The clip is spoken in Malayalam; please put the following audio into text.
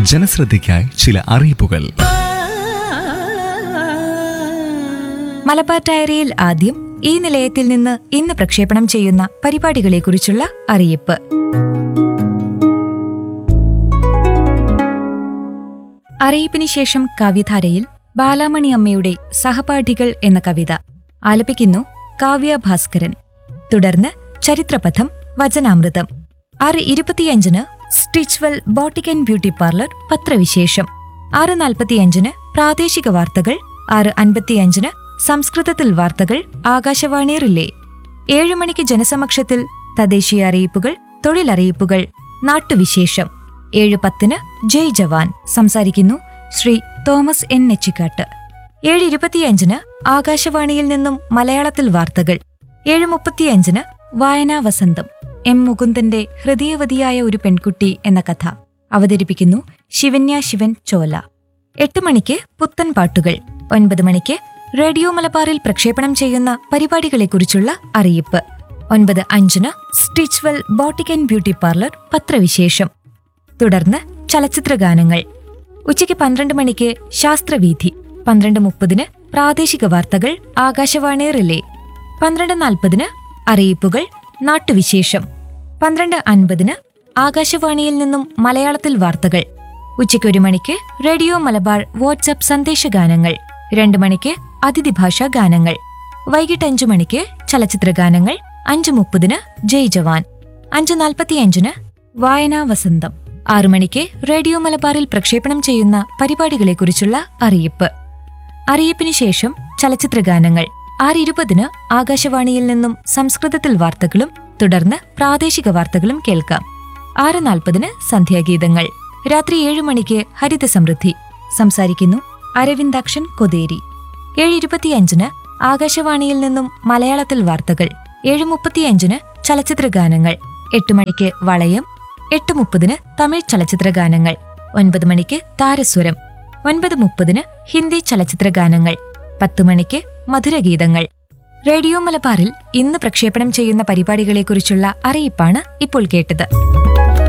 ജനശ്രദ്ധയ്ക്കായി ചില അറിയിപ്പുകൾ മലബാർ ഡയറിയിൽ ആദ്യം ഈ നിലയത്തിൽ നിന്ന് ഇന്ന് പ്രക്ഷേപണം ചെയ്യുന്ന പരിപാടികളെക്കുറിച്ചുള്ള അറിയിപ്പ് അറിയിപ്പിന് ശേഷം കവിധാരയിൽ ബാലാമണി അമ്മയുടെ സഹപാഠികൾ എന്ന കവിത ആലപിക്കുന്നു കാവ്യ ഭാസ്കരൻ തുടർന്ന് ചരിത്രപഥം വചനാമൃതം ആറ് ഇരുപത്തിയഞ്ചിന് Stitchwell boutique and beauty parlour പത്രവിശേഷം ആറ് നാൽപ്പത്തിയഞ്ചിന് പ്രാദേശിക വാർത്തകൾ ആറ് അൻപത്തിയഞ്ചിന് സംസ്കൃതത്തിൽ വാർത്തകൾ ആകാശവാണി റിലേ ഏഴ് മണിക്ക് ജനസമക്ഷത്തിൽ തദ്ദേശീയ അറിയിപ്പുകൾ തൊഴിലറിയിപ്പുകൾ നാട്ടുവിശേഷം ഏഴ് പത്തിന് ജയ് ജവാൻ സംസാരിക്കുന്നു ശ്രീ തോമസ് എൻ നെച്ചിക്കാട്ട് ഏഴ് ഇരുപത്തിയഞ്ചിന് ആകാശവാണിയിൽ നിന്നും മലയാളത്തിൽ വാർത്തകൾ ഏഴ് മുപ്പത്തിയഞ്ചിന് വായനാ വസന്തം എം മുകുന്ദന്റെ ഹൃദയവതിയായ ഒരു പെൺകുട്ടി എന്ന കഥ അവതരിപ്പിക്കുന്നു ശിവന്യ ശിവൻ ചോല എട്ട് മണിക്ക് പുത്തൻ പാട്ടുകൾ ഒൻപത് മണിക്ക് റേഡിയോ മലബാറിൽ പ്രക്ഷേപണം ചെയ്യുന്ന പരിപാടികളെക്കുറിച്ചുള്ള അറിയിപ്പ് ഒൻപത് അഞ്ചിന് Stitchwell boutique and beauty parlour പത്രവിശേഷം തുടർന്ന് ചലച്ചിത്രഗാനങ്ങൾ ഉച്ചയ്ക്ക് പന്ത്രണ്ട് മണിക്ക് ശാസ്ത്രവീഥി പന്ത്രണ്ട് മുപ്പതിന് പ്രാദേശിക വാർത്തകൾ ആകാശവാണി റിലേ പന്ത്രണ്ട് നാൽപ്പതിന് അറിയിപ്പുകൾ നാട്ടുവിശേഷം പന്ത്രണ്ട് അൻപതിന് ആകാശവാണിയിൽ നിന്നും മലയാളത്തിൽ വാർത്തകൾ ഉച്ചയ്ക്ക് ഒരു മണിക്ക് റേഡിയോ മലബാർ വാട്സ്ആപ്പ് സന്ദേശഗാനങ്ങൾ രണ്ട് മണിക്ക് അതിഥി ഭാഷാ ഗാനങ്ങൾ വൈകിട്ട് അഞ്ചു മണിക്ക് ചലച്ചിത്രഗാനങ്ങൾ അഞ്ചു മുപ്പതിന് ജയ് ജവാൻ അഞ്ച് നാൽപ്പത്തിയഞ്ചിന് വായനാ വസന്തം ആറു മണിക്ക് റേഡിയോ മലബാറിൽ പ്രക്ഷേപണം ചെയ്യുന്ന പരിപാടികളെക്കുറിച്ചുള്ള അറിയിപ്പ് അറിയിപ്പിന് ശേഷം ചലച്ചിത്രഗാനങ്ങൾ ആറ് ഇരുപതിന് ആകാശവാണിയിൽ നിന്നും സംസ്കൃതത്തിൽ വാർത്തകളും തുടർന്ന് പ്രാദേശിക വാർത്തകളും കേൾക്കാം ആറ് നാൽപ്പതിന് സന്ധ്യാഗീതങ്ങൾ രാത്രി ഏഴ് മണിക്ക് ഹരിത സമൃദ്ധി സംസാരിക്കുന്നു അരവിന്ദാക്ഷൻ കൊതേരി ഏഴ് ഇരുപത്തിയഞ്ചിന് ആകാശവാണിയിൽ നിന്നും മലയാളത്തിൽ വാർത്തകൾ ഏഴ് മുപ്പത്തിയഞ്ചിന് ചലച്ചിത്രഗാനങ്ങൾ എട്ട് മണിക്ക് വളയം എട്ട് മുപ്പതിന് തമിഴ് ചലച്ചിത്രഗാനങ്ങൾ ഒൻപത് മണിക്ക് താരസ്വരം ഒൻപത് മുപ്പതിന് ഹിന്ദി ചലച്ചിത്രഗാനങ്ങൾ പത്ത് മണിക്ക് മധുരഗീതങ്ങൾ റേഡിയോ മലബാറിൽ ഇന്ന് പ്രക്ഷേപണം ചെയ്യുന്ന പരിപാടികളെക്കുറിച്ചുള്ള അറിയിപ്പാണ് ഇപ്പോൾ കേട്ടത്